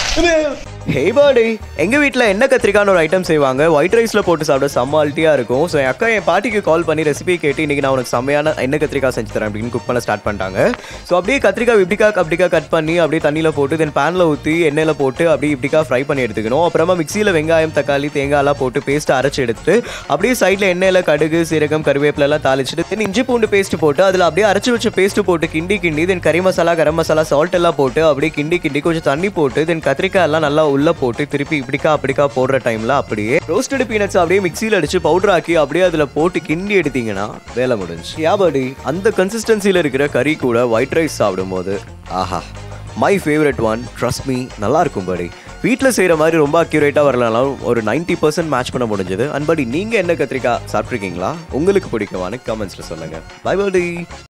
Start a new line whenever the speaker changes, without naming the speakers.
ஹே பாடி எங்க வீட்ல என்ன கத்திரிக்கான்னு ஒரு ஐட்டம் செய்வாங்க ஒயிட் ரைஸ்ல போட்டு சாப்பிட செம்ம அல்ட்டியா இருக்கும் ஸோ என் அக்கா என் பாட்டிக்கு கால் பண்ணி ரெசிபி கேட்டு இன்னைக்கு நான் உனக்கு செம்மையான எண்ணெய் கத்திரிக்காய் செஞ்சு தரேன் அப்படின்னு குக் பண்ண ஸ்டார்ட் பண்ணிட்டாங்க ஸோ அப்படியே கத்திரிக்காய் இப்படிக்கா அப்படிக்கா கட் பண்ணி அப்படியே தண்ணியில் போட்டு தென் பேனில் ஊற்றி எண்ணெயில் போட்டு அப்படியே இப்படிக்கா ஃப்ரை பண்ணி எடுத்துக்கணும் அப்புறமா மிக்சியில் வெங்காயம் தக்காளி தேங்காய்லாம் போட்டு பேஸ்ட் அரைச்சி எடுத்துட்டு அப்படியே சைடில் எண்ணெயில் கடுகு சீரகம் கருவேப்பிலை எல்லாம் தாளிச்சிட்டு தென் இஞ்சி பூண்டு பேஸ்ட் போட்டு அதில் அப்படியே அரைச்சி வச்ச பேஸ்ட் போட்டு கிண்டி கிண்டி தென் கறி மசாலா கரம் மசாலா சால்ட் எல்லாம் போட்டு அப்படியே கிண்டி கிண்டி கொஞ்சம் தண்ணி போட்டு தென் கத்திரிக்காய் எல்லாம் நல்லா உள்ள போட்டு திருப்பி இப்படிக்கா அப்படிக்கா போடுற டைம்ல அப்படியே ரோஸ்டட் பீனட்ஸ் அப்படியே மிக்சியில் அடிச்சு பவுடர் ஆக்கி அப்படியே அதில் போட்டு கிண்டி எடுத்தீங்கன்னா வேலை முடிஞ்சு யாபடி அந்த கன்சிஸ்டன்சியில் இருக்கிற கறி கூட ஒயிட் ரைஸ் சாப்பிடும்போது ஆஹா my favourite one trust me நல்லா இருக்கும் படி வீட்டில் செய்கிற மாதிரி ரொம்ப அக்யூரேட்டாக வரலனாலும் ஒரு 90% பர்சன்ட் மேட்ச் பண்ண முடிஞ்சது அண்ட் படி நீங்கள் என்ன கத்திரிக்காய் சாப்பிட்ருக்கீங்களா உங்களுக்கு பிடிக்குமான்னு கமெண்ட்ஸில் சொல்லுங்கள் பை படி